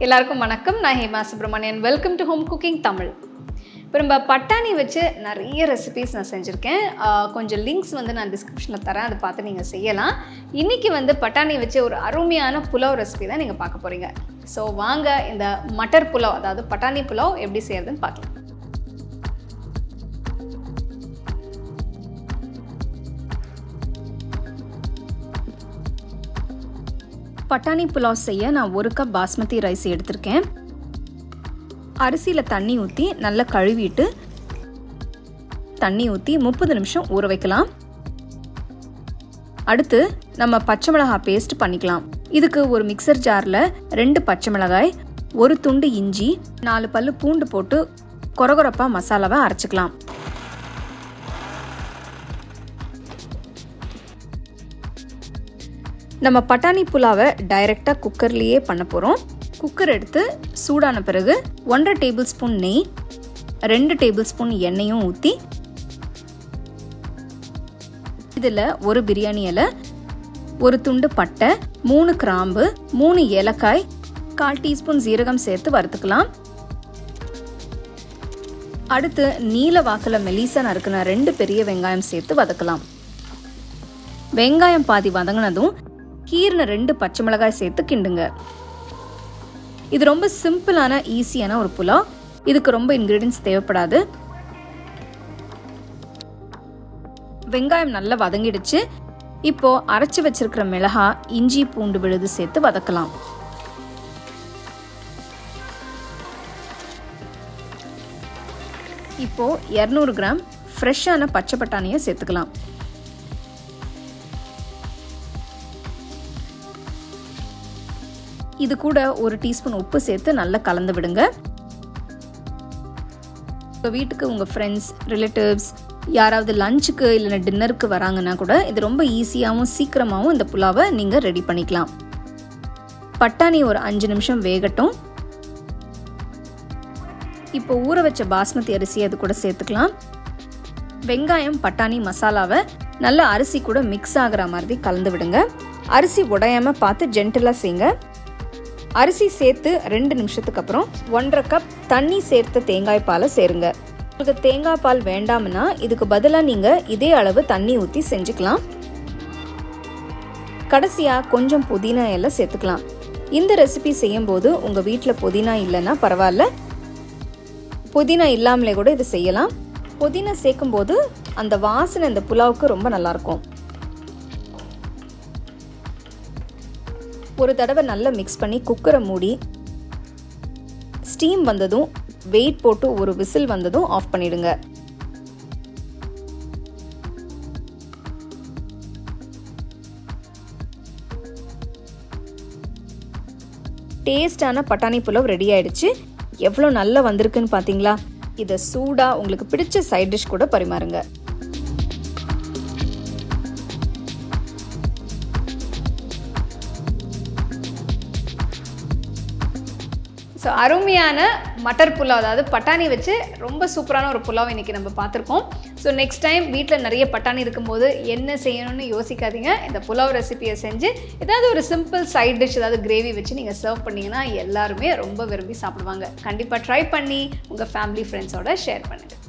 எல்லாருக்கும் வணக்கம் நான் Hema Subramanian welcome to home cooking Tamil இப்போ நம்ம பட்டாணி வச்சு நிறைய ரெசிபீஸ் நான் செஞ்சுருக்கேன் ஆஹ் கொஞ்சம் லிங்க்ஸ் வந்து நான் டிஸ்கிரிப்ஷனில் தரேன் அதை பார்த்து நீங்கள் செய்யலாம் இன்றைக்கி வந்து பட்டாணி வச்சு ஒரு அருமையான புலாவ் ரெசிபி தான் நீங்கள் பார்க்க போகிறீங்க ஸோ வாங்க இந்த மட்டர் புலாவ் அதாவது பட்டாணி புலாவ் எப்படி செய்யறதுன்னு பார்க்கலாம் பட்டாணி புலாவ் செய்ய நான் ஒரு கப் பாஸ்மதி ரைஸ் எடுத்திருக்கேன் அரிசியில் தண்ணி ஊற்றி நல்லா கழுவிட்டு தண்ணி ஊற்றி முப்பது நிமிஷம் ஊற வைக்கலாம் அடுத்து நம்ம பச்சை மிளகாய் பேஸ்ட் பண்ணிக்கலாம் இதுக்கு ஒரு மிக்சர் ஜாரில் ரெண்டு பச்சை மிளகாய் ஒரு துண்டு இஞ்சி நாலு பல்லு பூண்டு போட்டு கொரகொரப்பாக மசாலாவை அரைச்சிக்கலாம் நம்ம பட்டாணி புலாவை டைரெக்டாக குக்கர்லேயே பண்ண போகிறோம் குக்கர் எடுத்து சூடான பிறகு ஒன்றரை டேபிள் ஸ்பூன் நெய் ரெண்டு டேபிள் ஸ்பூன் எண்ணெயும் ஊற்றி இதில் ஒரு பிரியாணி இலை ஒரு துண்டு பட்டை மூணு கிராம்பு மூணு ஏலக்காய் கால் டீஸ்பூன் ஜீரகம் சேர்த்து வறுத்துக்கலாம் அடுத்து நீல வாக்கில் மெலிசா நறுக்கின ரெண்டு பெரிய வெங்காயம் சேர்த்து வதக்கலாம் வெங்காயம் பாதி வதங்கினதும் கீரின ரெண்டு பச்சை மிளகாய் சேர்த்து கிண்டுங்க இது ரொம்ப சிம்பிளான ஈஸியான ஒரு புலாவ் இதுக்கு ரொம்ப இன்க்ரீடியன்ஸ் தேவைப்படாது வெங்காயம் நல்லா வதங்கிடுச்சு இப்போ அரைச்சி வச்சிருக்கிற மிளகா இஞ்சி பூண்டு விழுது சேர்த்து வதக்கலாம் இப்போ இரநூறு கிராம் ஃப்ரெஷ்ஷான பச்சை பட்டாணியை சேர்த்துக்கலாம் இது கூட ஒரு டீஸ்பூன் உப்பு சேர்த்து நல்லா கலந்து விடுங்க உங்கள் வீட்டுக்கு உங்கள் ஃப்ரெண்ட்ஸ் ரிலேட்டிவ்ஸ் யாராவது லஞ்சுக்கு இல்லைன்னா டின்னருக்கு வராங்கன்னா கூட இது ரொம்ப ஈஸியாகவும் சீக்கிரமாகவும் இந்த புலாவை நீங்கள் ரெடி பண்ணிக்கலாம் பட்டாணி ஒரு அஞ்சு நிமிஷம் வேகட்டும் இப்போ ஊற வச்ச பாஸ்மதி அரிசி அது கூட சேர்த்துக்கலாம் வெங்காயம் பட்டாணி மசாலாவை நல்ல அரிசி கூட மிக்ஸ் ஆகிற மாதிரி கலந்து விடுங்க அரிசி உடையாம பார்த்து ஜென்டிலாக செய்யுங்க அரிசி சேர்த்து ரெண்டு நிமிஷத்துக்கு அப்புறம் ஒன்றரை கப் தண்ணி சேர்த்த தேங்காய் பாலை சேருங்க உங்களுக்கு தேங்காய் பால் வேண்டாம்னா இதுக்கு பதிலாக நீங்கள் இதே அளவு தண்ணி ஊற்றி செஞ்சுக்கலாம் கடைசியாக கொஞ்சம் புதினா எல்லாம் சேர்த்துக்கலாம் இந்த ரெசிபி செய்யும்போது உங்கள் வீட்டில் புதினா இல்லைன்னா பரவாயில்ல புதினா இல்லாமலே கூட இது செய்யலாம் புதினா சேர்க்கும்போது அந்த வாசனை இந்த புலாவுக்கு ரொம்ப நல்லாயிருக்கும் ஒரு தடவை நல்லா மிக்ஸ் பண்ணி குக்கரை மூடி ஸ்டீம் வந்ததும் வெயிட் போட்டு ஒரு விசில் வந்ததும் ஆஃப் பண்ணிடுங்க டேஸ்டான பட்டாணி புலவ் ரெடி ஆயிடுச்சு எவ்வளோ நல்லா வந்திருக்குன்னு பார்த்தீங்களா இதை சூடாக உங்களுக்கு பிடிச்ச சைட் டிஷ் கூட பரிமாறுங்க ஸோ அருமையான மட்டர் புலாவ் அதாவது பட்டாணி வச்சு ரொம்ப சூப்பரான ஒரு புலாவ் இன்றைக்கி நம்ம பார்த்துருக்கோம் ஸோ நெக்ஸ்ட் டைம் வீட்டில் நிறைய பட்டாணி இருக்கும்போது என்ன செய்யணும்னு யோசிக்காதீங்க இந்த புலாவ் ரெசிபியை செஞ்சு ஏதாவது ஒரு சிம்பிள் சைட் டிஷ் ஏதாவது கிரேவி வச்சு நீங்கள் சர்வ் பண்ணிங்கன்னா எல்லாருமே ரொம்ப விரும்பி சாப்பிடுவாங்க கண்டிப்பாக ட்ரை பண்ணி உங்கள் ஃபேமிலி ஃப்ரெண்ட்ஸோட ஷேர் பண்ணுங்கள்